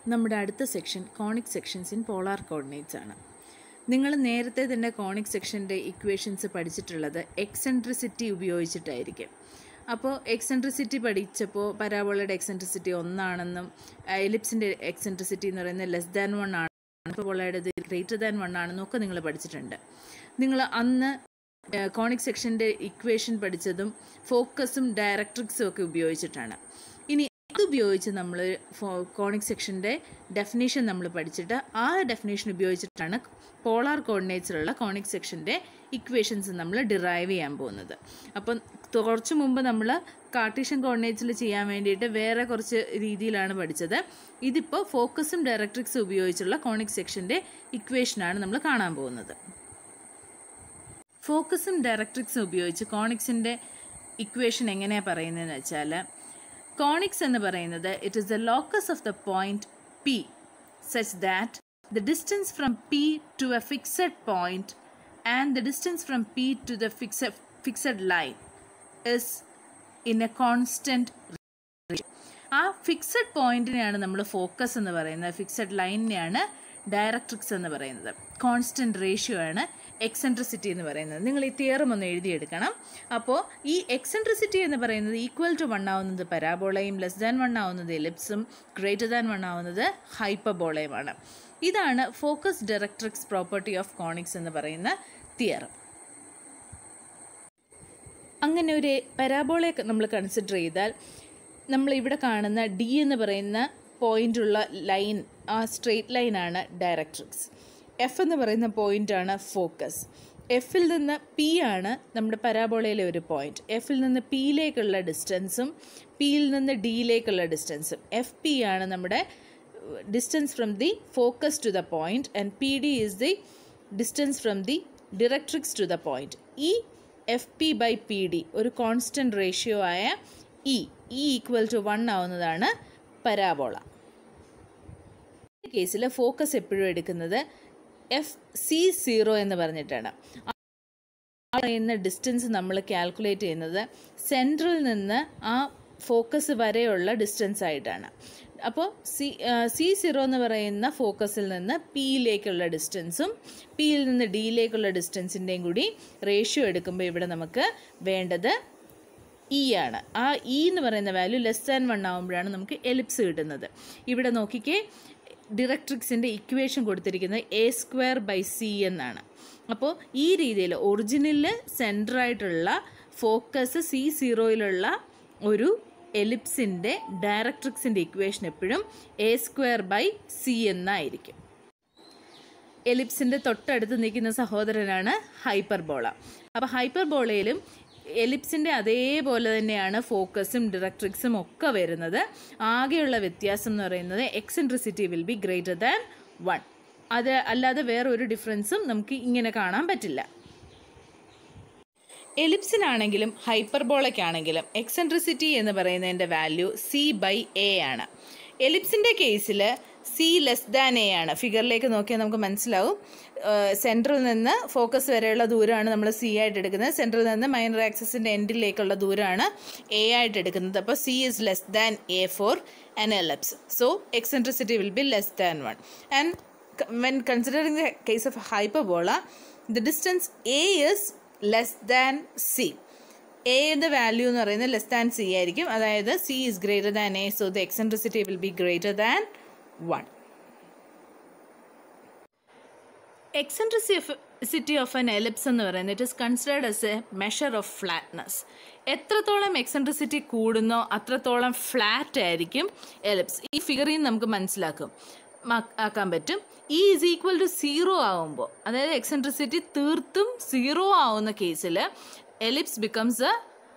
നമ്മുടെ അടുത്ത section conic sections in polar coordinates ആണ് നിങ്ങൾ നേരത്തെ തന്നെ കോണിക് സെക്ഷൻ്റെ ഇക്വേഷൻസ് പഠിച്ചിട്ടുള്ളത് എക്സെൻട്രിസിറ്റി ഉപയോഗിച്ചിട്ടായിരിക്കും അപ്പോൾ എക്സെൻട്രിസിറ്റി പഠിച്ചപ്പോൾ പരാബോളയുടെ എക്സെൻട്രിസിറ്റി ഒന്നാണെന്നും എലിപ്സിൻ്റെ എക്സെൻട്രിസിറ്റി എന്ന് പറയുന്നത് ലെസ് ദാൻ വൺ ആണ് പരാബോളയുടേത് ഗ്രേറ്റർ ദാൻ വൺ ആണെന്നും ഒക്കെ നിങ്ങൾ പഠിച്ചിട്ടുണ്ട് നിങ്ങൾ അന്ന് കോണിക് സെക്ഷൻ്റെ ഇക്വേഷൻ പഠിച്ചതും ഫോക്കസും ഡയറക്ട്രിക്സും ഒക്കെ ഉപയോഗിച്ചിട്ടാണ് ഇനി അതുപയോഗിച്ച് നമ്മൾ കോണിക് സെക്ഷൻ്റെ ഡെഫിനേഷൻ നമ്മൾ പഠിച്ചിട്ട് ആ ഡെഫിനേഷൻ ഉപയോഗിച്ചിട്ടാണ് പോളാർ കോർഡിനേറ്റ്സിലുള്ള കോണിക് സെക്ഷൻ്റെ ഇക്വേഷൻസ് നമ്മൾ ഡിറൈവ് ചെയ്യാൻ പോകുന്നത് അപ്പം കുറച്ച് മുമ്പ് നമ്മൾ കാർട്ടീഷ്യൻ കോർഡിനേറ്റ്സിൽ ചെയ്യാൻ വേണ്ടിയിട്ട് വേറെ കുറച്ച് രീതിയിലാണ് പഠിച്ചത് ഇതിപ്പോൾ ഫോക്കസും ഡയറക്ട്രിക്സും ഉപയോഗിച്ചുള്ള കോണിക് സെക്ഷൻ്റെ ഇക്വേഷനാണ് നമ്മൾ കാണാൻ പോകുന്നത് ഫോക്കസും ഡയറക്ട്രിക്സും ഉപയോഗിച്ച് കോണിക്സിൻ്റെ ഇക്വേഷൻ എങ്ങനെയാണ് പറയുന്നതെന്ന് വെച്ചാൽ കോണിക്സ് എന്ന് പറയുന്നത് it is the locus of the point P such that the distance from P to a fixed point and the distance from P to the fixed fixed line is in a constant ആ fixed പോയിന്റിനെയാണ് നമ്മൾ focus എന്ന് പറയുന്നത് fixed ലൈനിനെയാണ് directrix എന്ന് പറയുന്നത് constant ratio ആണ് eccentricity എന്ന് പറയുന്നത് നിങ്ങൾ ഈ തിയറും ഒന്ന് എഴുതിയെടുക്കണം അപ്പോൾ ഈ എക്സെൻട്രിസിറ്റി എന്ന് പറയുന്നത് ഈക്വൽ ടു വൺ ആവുന്നത് പരാബോളയും ലെസ് ദാൻ വൺ ആവുന്നത് എലിപ്സും ഗ്രേറ്റർ ദാൻ വൺ ആവുന്നത് ഹൈപ്പബോളയുമാണ് ഇതാണ് focus directrix property of conics എന്ന് പറയുന്ന തിയറം അങ്ങനെ ഒരു പരാബോളയെ നമ്മൾ കൺസിഡർ ചെയ്താൽ നമ്മൾ ഇവിടെ കാണുന്ന ഡി എന്ന് പറയുന്ന പോയിൻ്റുള്ള ലൈൻ ആ സ്ട്രെയിറ്റ് ലൈനാണ് ഡയറക്ട്രിക്സ് എഫ് എന്ന് പറയുന്ന പോയിൻ്റാണ് ഫോക്കസ് എഫിൽ നിന്ന് പി ആണ് നമ്മുടെ പരാബോളയിലെ ഒരു പോയിന്റ് എഫിൽ നിന്ന് പിയിലേക്കുള്ള ഡിസ്റ്റൻസും പിയിൽ നിന്ന് ഡിയിലേക്കുള്ള ഡിസ്റ്റൻസും എഫ് പി ആണ് നമ്മുടെ distance from the focus to the point and P D is the distance from the directrix to the point ഈ F P by P D ഒരു കോൺസ്റ്റൻറ്റ് റേഷ്യോ ആയ E E equal to one ആവുന്നതാണ് parabola ഈ കേസിൽ focus എപ്പോഴും എടുക്കുന്നത് F C zero എന്ന് പറഞ്ഞിട്ടാണ് പറയുന്ന ഡിസ്റ്റൻസ് നമ്മൾ കാൽക്കുലേറ്റ് ചെയ്യുന്നത് സെൻട്രൽ നിന്ന് ആ ഫോക്കസ് വരെയുള്ള ഡിസ്റ്റൻസ് ആയിട്ടാണ് അപ്പോൾ സി സി സീറോ എന്ന് പറയുന്ന ഫോക്കസിൽ നിന്ന് പിയിലേക്കുള്ള ഡിസ്റ്റൻസും പിയിൽ നിന്ന് ഡിയിലേക്കുള്ള ഡിസ്റ്റൻസിൻ്റെയും കൂടി റേഷ്യോ എടുക്കുമ്പോൾ ഇവിടെ നമുക്ക് വേണ്ടത് ഇ ആണ് ആ ഇ എന്ന് പറയുന്ന വാല്യൂ ലെസ് ദാൻ വൺ ആകുമ്പോഴാണ് നമുക്ക് എലിപ്സ് കിട്ടുന്നത് ഇവിടെ നോക്കിക്കേ ഡിറക്ട്രിക്സിൻ്റെ ഇക്വേഷൻ കൊടുത്തിരിക്കുന്നത് എ സ്ക്വയർ ബൈ സി എന്നാണ് അപ്പോൾ ഈ രീതിയിൽ ഒറിജിനലിൽ സെൻറ്ററായിട്ടുള്ള ഫോക്കസ് സി സീറോയിലുള്ള ഒരു എലിപ്സിൻ്റെ ഡയറക്ട്രിക്സിൻ്റെ ഇക്വേഷൻ എപ്പോഴും എ സ്ക്വയർ ബൈ സി എന്നായിരിക്കും എലിപ്സിൻ്റെ തൊട്ടടുത്ത് നിൽക്കുന്ന സഹോദരനാണ് ഹൈപ്പർബോള അപ്പോൾ ഹൈപ്പർബോളയിലും എലിപ്സിൻ്റെ അതേപോലെ തന്നെയാണ് ഫോക്കസും ഡിറക്ട്രിക്സും ഒക്കെ വരുന്നത് ആകെയുള്ള വ്യത്യാസം എന്ന് പറയുന്നത് eccentricity will be greater than one അത് അല്ലാതെ വേറൊരു ഡിഫറൻസും നമുക്ക് ഇങ്ങനെ കാണാൻ പറ്റില്ല എലിപ്സിനാണെങ്കിലും ഹൈപ്പർബോളയ്ക്കാണെങ്കിലും എക്സെൻട്രിസിറ്റി എന്ന് പറയുന്നതിൻ്റെ വാല്യൂ സി ബൈ എ ആണ് എലിപ്സിൻ്റെ കേസിൽ സി ലെസ് ദാൻ എ ആണ് ഫിഗറിലേക്ക് നോക്കിയാൽ നമുക്ക് മനസ്സിലാവും സെൻട്രൽ നിന്ന് ഫോക്കസ് വരെയുള്ള ദൂരമാണ് നമ്മൾ സി ആയിട്ട് എടുക്കുന്നത് സെൻട്രൽ നിന്ന് മൈനർ ആക്സസിൻ്റെ എൻഡിലേക്കുള്ള ദൂരമാണ് എ ആയിട്ട് എടുക്കുന്നത് അപ്പോൾ C is less than A for an ellipse so eccentricity will be less than one and when considering the case of hyperbola the distance A is less than C എയുടെ value എന്ന് പറയുന്നത് less than C ആയിരിക്കും അതായത് C is greater than A so the eccentricity will be greater than one eccentricity of an ellipse എന്ന് പറയുന്നത് it is considered as a measure of flatness എത്രത്തോളം eccentricity കൂടുന്നോ അത്രത്തോളം ഫ്ലാറ്റ് ആയിരിക്കും എലിപ്സ് ഈ ഫിഗറിൽ നിന്ന് നമുക്ക് മനസ്സിലാക്കും ആക്കാൻ പറ്റും ഈ ഈസ് ഈക്വൽ ടു സീറോ ആവുമ്പോൾ അതായത് എക്സെൻട്രിസിറ്റി തീർത്തും സീറോ ആവുന്ന കേസിൽ ellipse becomes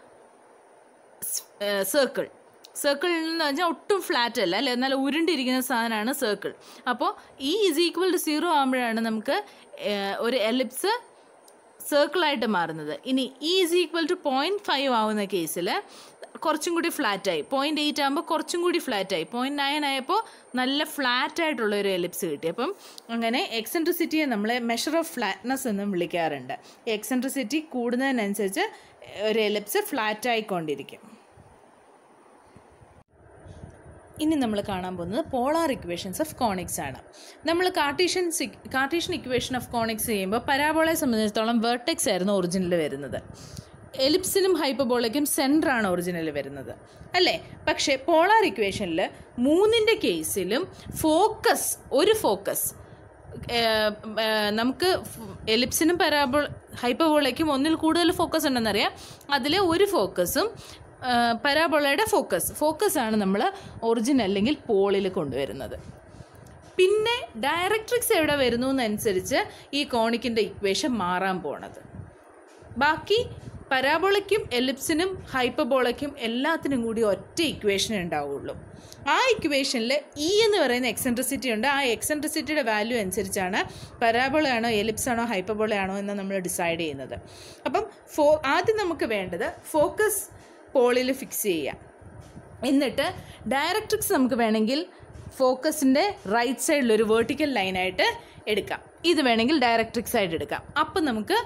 a circle circle എന്ന് പറഞ്ഞാൽ ഒട്ടും ഫ്ലാറ്റ് അല്ല അല്ലെ എന്നാൽ ഉരുണ്ടിരിക്കുന്ന സാധനമാണ് സർക്കിൾ അപ്പോൾ ഈ ഈസ് ഈക്വൽ ടു സീറോ ആകുമ്പോഴാണ് നമുക്ക് ഒരു എലിപ്സ് സർക്കിളായിട്ട് മാറുന്നത് ഇനി E is equal to point five ആവുന്ന കേസിൽ കുറച്ചും കൂടി ഫ്ലാറ്റായി പോയിൻറ്റ് എയ്റ്റ് ആകുമ്പോൾ കുറച്ചും കൂടി ഫ്ലാറ്റായി പോയിൻറ്റ് നയൻ ആയപ്പോൾ നല്ല ഫ്ലാറ്റ് ആയിട്ടുള്ള ഒരു എലിപ്സ് കിട്ടി അപ്പം അങ്ങനെ എക്സെൻട്രിസിറ്റിയെ നമ്മളെ മെഷർ ഓഫ് ഫ്ലാറ്റ്നെസ് എന്നും വിളിക്കാറുണ്ട് എക്സെൻട്രിസിറ്റി കൂടുന്നതിനനുസരിച്ച് ഒരു എലിപ്സ് ഫ്ലാറ്റ് ആയിക്കൊണ്ടിരിക്കും ഇനി നമ്മൾ കാണാൻ പോകുന്നത് പോളാർ ഇക്വേഷൻസ് ഓഫ് കോണിക്സ് ആണ് നമ്മൾ Cartesian Cartesian equation of conics ചെയ്യുമ്പോൾ പരാബോളയെ സംബന്ധിച്ചിടത്തോളം വേർട്ടെക്സ് ആയിരുന്നു ഒറിജിനൽ വരുന്നത് എലിപ്സിനും ഹൈപ്പബോളയ്ക്കും സെൻറ്റർ ആണ് ഒറിജിനൽ വരുന്നത് അല്ലേ പക്ഷേ പോളാർ ഇക്വേഷനിൽ മൂന്നിൻ്റെ കേസിലും ഫോക്കസ് ഒരു ഫോക്കസ് ഏഹ്, ഏഹ്, നമുക്ക് എലിപ്സിനും പരാബോൾ ഹൈപ്പബോളയ്ക്കും ഒന്നിൽ കൂടുതൽ ഫോക്കസ് ഉണ്ടെന്നറിയാം അതിൽ ഒരു ഫോക്കസും പരാബോളയുടെ ഫോക്കസ് ഫോക്കസ് ആണ് നമ്മൾ ഒറിജിൻ അല്ലെങ്കിൽ പോളിൽ കൊണ്ടുവരുന്നത് പിന്നെ ഡയറക്ട്രിക്സ് എവിടെ വരുന്നു എന്നനുസരിച്ച് ഈ കോണിക്കിൻ്റെ ഇക്വേഷൻ മാറാൻ പോണത് ബാക്കി പരാബോളയ്ക്കും എലിപ്സിനും ഹൈപ്പബോളയ്ക്കും എല്ലാത്തിനും കൂടി ഒറ്റ ഇക്വേഷൻ ഉണ്ടാവുള്ളൂ ആ ഇക്വേഷനിൽ ഇ എന്ന് പറയുന്ന എക്സെൻട്രിസിറ്റി ഉണ്ട് ആ എക്സെൻട്രിസിറ്റിയുടെ വാല്യൂ അനുസരിച്ചാണ് പരാബോളയാണോ എലിപ്സ് ആണോ ഹൈപ്പബോളയാണോ എന്ന് നമ്മൾ ഡിസൈഡ് ചെയ്യുന്നത് അപ്പം ഫോ ആദ്യം നമുക്ക് വേണ്ടത് ഫോക്കസ് പോളിൽ ഫിക്സ് ചെയ്യാം എന്നിട്ട് ഡയറക്ട്രിക്സ് നമുക്ക് വേണമെങ്കിൽ ഫോക്കസിൻ്റെ റൈറ്റ് സൈഡിൽ ഒരു വേർട്ടിക്കൽ ലൈനായിട്ട് എടുക്കാം ഇത് വേണമെങ്കിൽ ഡയറക്ട്രിക്സ് ആയിട്ട് എടുക്കാം അപ്പം നമുക്ക്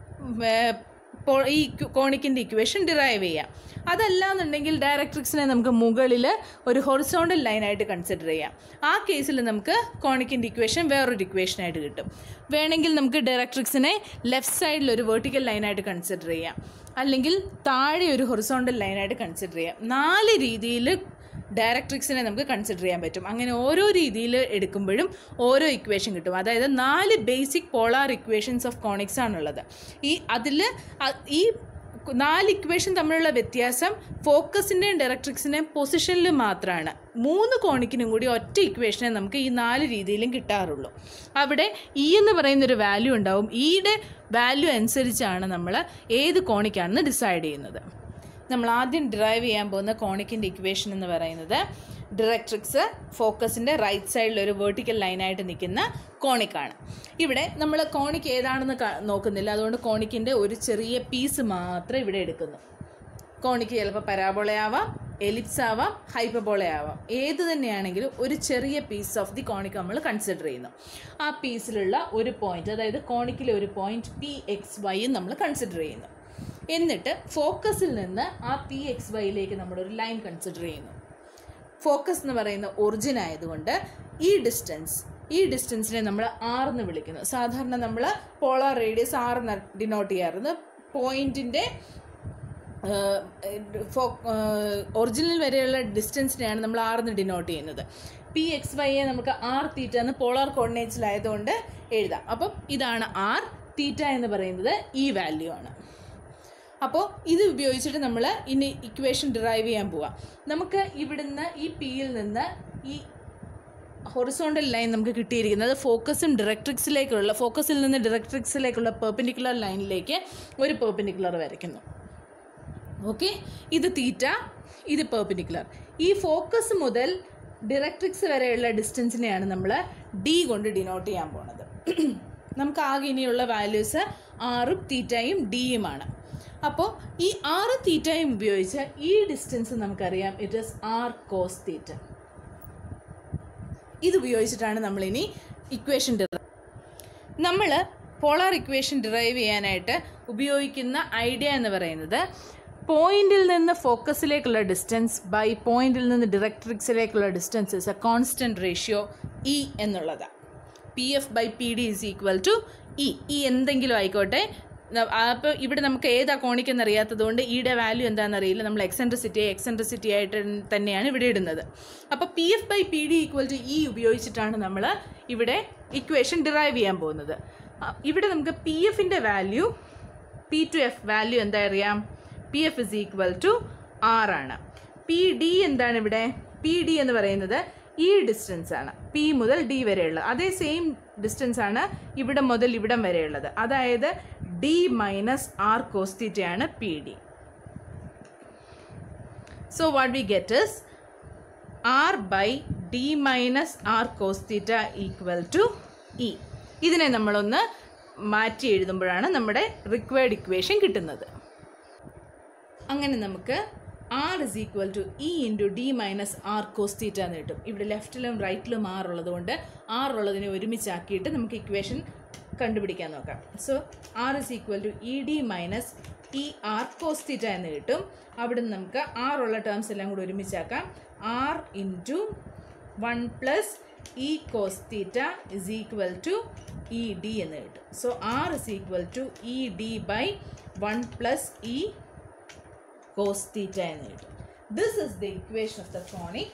വേ- പോ- ഈ കോണിക്കിൻ്റെ ഇക്വേഷൻ ഡിറൈവ് ചെയ്യാം അതല്ല എന്നുണ്ടെങ്കിൽ ഡയറക്ട്രിക്സിനെ നമുക്ക് മുകളിൽ ഒരു ഹൊറിസോണ്ടൽ ലൈനായിട്ട് കൺസിഡർ ചെയ്യാം ആ കേസിൽ നമുക്ക് കോണിക്കിൻ്റെ ഇക്വേഷൻ വേറൊരു ഇക്വേഷനായിട്ട് കിട്ടും വേണമെങ്കിൽ നമുക്ക് ഡയറക്ട്രിക്സിനെ ലെഫ്റ്റ് സൈഡിൽ ഒരു വേർട്ടിക്കൽ ലൈനായിട്ട് കൺസിഡർ ചെയ്യാം അല്ലെങ്കിൽ താഴെ ഒരു ഹൊറിസോണ്ടൽ ലൈനായിട്ട് കൺസിഡർ ചെയ്യാം നാല് രീതിയിൽ ഡയറക്ട്രിക്സിനെ നമുക്ക് കൺസിഡർ ചെയ്യാൻ പറ്റും അങ്ങനെ ഓരോ രീതിയിൽ എടുക്കുമ്പോഴും ഓരോ ഇക്വേഷൻ കിട്ടും അതായത് നാല് basic polar equations of conics ആണുള്ളത് ഈ അതിൽ ഈ നാല് ഇക്വേഷൻ തമ്മിലുള്ള വ്യത്യാസം ഫോക്കസിൻ്റെയും ഡയറക്ട്രിക്സിൻ്റെയും പൊസിഷനിൽ മാത്രമാണ് മൂന്ന് കോണിക്കിനും കൂടി ഒറ്റ ഇക്വേഷനെ നമുക്ക് ഈ നാല് രീതിയിലും കിട്ടാറുള്ളൂ അവിടെ ഇ എന്ന് പറയുന്നൊരു വാല്യൂ ഉണ്ടാവും ഇയുടെ വാല്യൂ അനുസരിച്ചാണ് നമ്മൾ ഏത് കോണിക്കാണെന്ന് ഡിസൈഡ് ചെയ്യുന്നത് നമ്മൾ ആദ്യം ഡ്രൈവ് ചെയ്യാൻ പോകുന്ന കോണിക്കിൻ്റെ ഇക്വേഷൻ എന്ന് പറയുന്നത് ഡയറക്ട്രിക്സ് ഫോക്കസിൻ്റെ റൈറ്റ് സൈഡിൽ ഒരു വേർട്ടിക്കൽ ലൈനായിട്ട് നിൽക്കുന്ന കോണിക്കാണ് ഇവിടെ നമ്മൾ കോണിക്ക് ഏതാണെന്ന് ക- നോക്കുന്നില്ല അതുകൊണ്ട് കോണിക്കിൻ്റെ ഒരു ചെറിയ പീസ് മാത്രം ഇവിടെ എടുക്കുന്നു കോണിക്ക് ചിലപ്പോൾ പരാബോളയാവാം എലിപ്സ് ആവാം ഹൈപ്പബോളയാവാം ഏത് തന്നെയാണെങ്കിലും ഒരു ചെറിയ പീസ് ഓഫ് ദി കോണിക്ക് നമ്മൾ കൺസിഡർ ചെയ്യുന്നു ആ പീസിലുള്ള ഒരു പോയിന്റ് അതായത് കോണിക്കിലെ ഒരു പോയിന്റ് പി എക്സ് വൈയും നമ്മൾ കൺസിഡർ ചെയ്യുന്നു എന്നിട്ട് ഫോക്കസിൽ നിന്ന് ആ പി എക്സ് വൈയിലേക്ക് നമ്മളൊരു ലൈൻ കൺസിഡർ ചെയ്യുന്നു ഫോക്കസ് എന്ന് പറയുന്ന ഒറിജിൻ ആയതുകൊണ്ട് ഈ ഡിസ്റ്റൻസ് ഈ ഡിസ്റ്റൻസിനെ നമ്മൾ ആർ എന്ന് വിളിക്കുന്നു സാധാരണ നമ്മൾ പോളാർ റേഡിയസ് ആർ എന്ന് ഡിനോട്ട് ചെയ്യാറുണ്ട് പോയിന്റിൻ്റെ ഒറിജിനൽ വരെയുള്ള ഡിസ്റ്റൻസിനെയാണ് നമ്മൾ ആർ എന്ന് ഡിനോട്ട് ചെയ്യുന്നത് പി എക്സ് വൈയെ നമുക്ക് ആർ തീറ്റ എന്ന് പോളാർ കോർഡിനേറ്റ്സിലായതുകൊണ്ട് എഴുതാം അപ്പം ഇതാണ് ആർ തീറ്റ എന്ന് പറയുന്നത് ഈ വാല്യൂ ആണ് അപ്പോൾ ഇത് ഉപയോഗിച്ചിട്ട് നമ്മൾ ഇനി ഇക്വേഷൻ ഡിറൈവ് ചെയ്യാൻ പോവാം നമുക്ക് ഇവിടുന്ന് ഈ പിയിൽ നിന്ന് ഈ ഹൊറിസോണ്ടൽ ലൈൻ നമുക്ക് കിട്ടിയിരിക്കുന്നത് ഫോക്കസും ഡയറക്ട്രിക്സിലേക്കുള്ള ഫോക്കസിൽ നിന്ന് ഡയറക്ട്രിക്സിലേക്കുള്ള പെർപെൻഡിക്കുലർ ലൈനിലേക്ക് ഒരു പെർപെൻഡിക്കുലർ വരയ്ക്കുന്നു ഓക്കെ ഇത് തീറ്റ ഇത് പെർപെൻഡിക്കുലർ ഈ ഫോക്കസ് മുതൽ ഡയറക്ട്രിക്സ് വരെയുള്ള ഡിസ്റ്റൻസിനെയാണ് നമ്മൾ ഡി കൊണ്ട് ഡിനോട്ട് ചെയ്യാൻ പോണത് നമുക്ക് ആകെ ഇനിയുള്ള വാല്യൂസ് ആറും തീറ്റയും ഡിയുമാണ് അപ്പോൾ ഈ ആറ് തീറ്റയും ഉപയോഗിച്ച് ഈ ഡിസ്റ്റൻസ് നമുക്കറിയാം it is R cos theta ഇത് ഉപയോഗിച്ചിട്ടാണ് നമ്മളിനി ഇക്വേഷൻ നമ്മൾ പോളാർ ഇക്വേഷൻ ഡിറൈവ് ചെയ്യാനായിട്ട് ഉപയോഗിക്കുന്ന ഐഡിയ എന്ന് പറയുന്നത് പോയിന്റിൽ നിന്ന് ഫോക്കസിലേക്കുള്ള ഡിസ്റ്റൻസ് ബൈ പോയിന്റിൽ നിന്ന് ഡയറക്ട്രിക്സിലേക്കുള്ള distance is a constant ratio E എന്നുള്ളതാണ് P F by P D is equal to E E എന്തെങ്കിലും ആയിക്കോട്ടെ അപ്പോൾ ഇവിടെ നമുക്ക് ഏതാ കോണിക്കെന്ന് അറിയാത്തത് കൊണ്ട് ഇയുടെ വാല്യൂ എന്താണെന്ന് അറിയില്ല നമ്മൾ എക്സെൻട്രിസിറ്റി എക്സെൻട്രിസിറ്റി ആയിട്ട് തന്നെയാണ് ഇവിടെ ഇടുന്നത് അപ്പോൾ P F by P D equal to E ഉപയോഗിച്ചിട്ടാണ് നമ്മൾ ഇവിടെ ഇക്വേഷൻ ഡിറൈവ് ചെയ്യാൻ പോകുന്നത് അ, ഇവിടെ നമുക്ക് പി എഫിൻ്റെ value P to F value എന്താ അറിയാം P F is equal to R ആണ് പി ഡി എന്താണ് ഇവിടെ പി ഡി എന്ന് പറയുന്നത് ഈ ഡിസ്റ്റൻസ് ആണ് പി മുതൽ ഡി വരെയുള്ളത് അതേ സെയിം ഡിസ്റ്റൻസ് ആണ് ഇവിടെ മുതൽ ഇവിടം വരെയുള്ളത് അതായത് ഡി മൈനസ് ആർ കോസ്തീറ്റയാണ് P D so what we get is R by D minus R cos theta equal to E ഇതിനെ നമ്മളൊന്ന് മാറ്റി എഴുതുമ്പോഴാണ് നമ്മുടെ റിക്വയർഡ് ഇക്വേഷൻ കിട്ടുന്നത് അങ്ങനെ നമുക്ക് R is equal to E into D minus R cos theta എന്ന് കിട്ടും ഇവിടെ ലെഫ്റ്റിലും റൈറ്റിലും ആർ ഉള്ളതുകൊണ്ട് ആർ ഉള്ളതിനെ ഒരുമിച്ചാക്കിയിട്ട് നമുക്ക് ഇക്വേഷൻ കണ്ടുപിടിക്കാൻ നോക്കാം so R is equal to E D minus E R cos theta എന്ന് കിട്ടും അവിടെ നിന്ന് നമുക്ക് ആർ ഉള്ള ടേംസ് എല്ലാം കൂടി ഒരുമിച്ചാക്കാം R into one plus E cos theta is equal to E D എന്ന് കിട്ടും so R is equal to E D by one plus E cos theta എന്ന് കിട്ടും this is the equation of the conic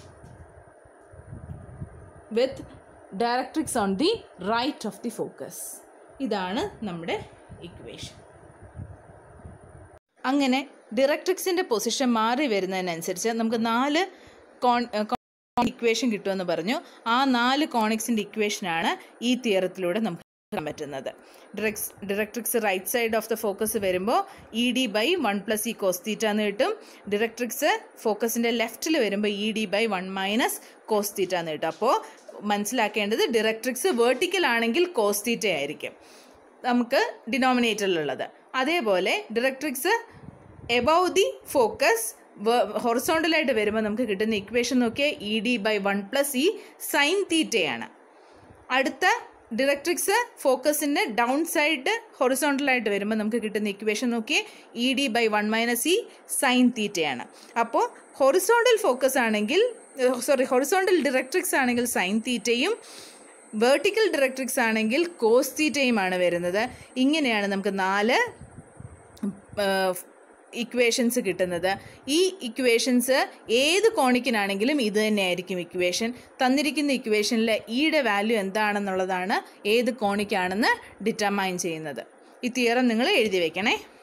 with directrix on the right of the focus ഇതാണ് നമ്മുടെ equation അങ്ങനെ ഡിറക്ട്രിക്സിൻ്റെ position മാറി വരുന്നതിനനുസരിച്ച് നമുക്ക് നാല് കോൺ ഇക്വേഷൻ കിട്ടുമെന്ന് പറഞ്ഞു ആ നാല് കോണിക്സിൻ്റെ ഇക്വേഷനാണ് ഈ തിയറത്തിലൂടെ നമുക്ക് കാണാൻ പറ്റുന്നത് ഡിറക്സ് directrix right side of the focus വരുമ്പോൾ E D by one plus E cos theta എന്ന് കിട്ടും ഡിറക്ട്രിക്സ് ഫോക്കസിൻ്റെ ലെഫ്റ്റിൽ വരുമ്പോൾ E D by one minus cos theta എന്ന് കിട്ടും അപ്പോൾ മനസ്സിലാക്കേണ്ടത് ഡിറക്ട്രിക്സ് വേർട്ടിക്കൽ ആണെങ്കിൽ കോസ്തീറ്റ ആയിരിക്കും നമുക്ക് ഡിനോമിനേറ്ററിലുള്ളത് അതേപോലെ ഡിറക്ട്രിക്സ് എബവ് ദി ഫോക്കസ് ഹൊറിസോണ്ടലായിട്ട് വരുമ്പോൾ നമുക്ക് കിട്ടുന്ന ഇക്വേഷൻ നോക്കിയാൽ E D by one plus E sine തീറ്റയാണ് അടുത്ത ഡിറക്ട്രിക്സ് ഫോക്കസിൻ്റെ ഡൗൺ സൈഡ് ഹൊറിസോണ്ടലായിട്ട് വരുമ്പോൾ നമുക്ക് കിട്ടുന്ന ഇക്വേഷൻ നോക്കിയേ E D by one minus E sine തീറ്റയാണ് അപ്പോൾ ഹൊറിസോണ്ടൽ ഫോക്കസ് ആണെങ്കിൽ സോറി ഹൊറിസോണ്ടൽ ഡിറക്ട്രിക്സ് ആണെങ്കിൽ സൈൻ തീറ്റയും വേർട്ടിക്കൽ ഡിറക്ട്രിക്സ് ആണെങ്കിൽ കോസ് തീറ്റയുമാണ് വരുന്നത് ഇങ്ങനെയാണ് നമുക്ക് നാല് ഇക്വേഷൻസ് കിട്ടുന്നത് ഈ ഇക്വേഷൻസ് ഏത് കോണിക്കിനാണെങ്കിലും ഇത് തന്നെയായിരിക്കും ഇക്വേഷൻ തന്നിരിക്കുന്ന ഇക്വേഷനിൽ ഇയുടെ വാല്യൂ എന്താണെന്നുള്ളതാണ് ഏത് കോണിക്കാണെന്ന് ഡിറ്റർമൈൻ ചെയ്യുന്നത് ഈ തിയറം നിങ്ങൾ എഴുതി വെക്കണേ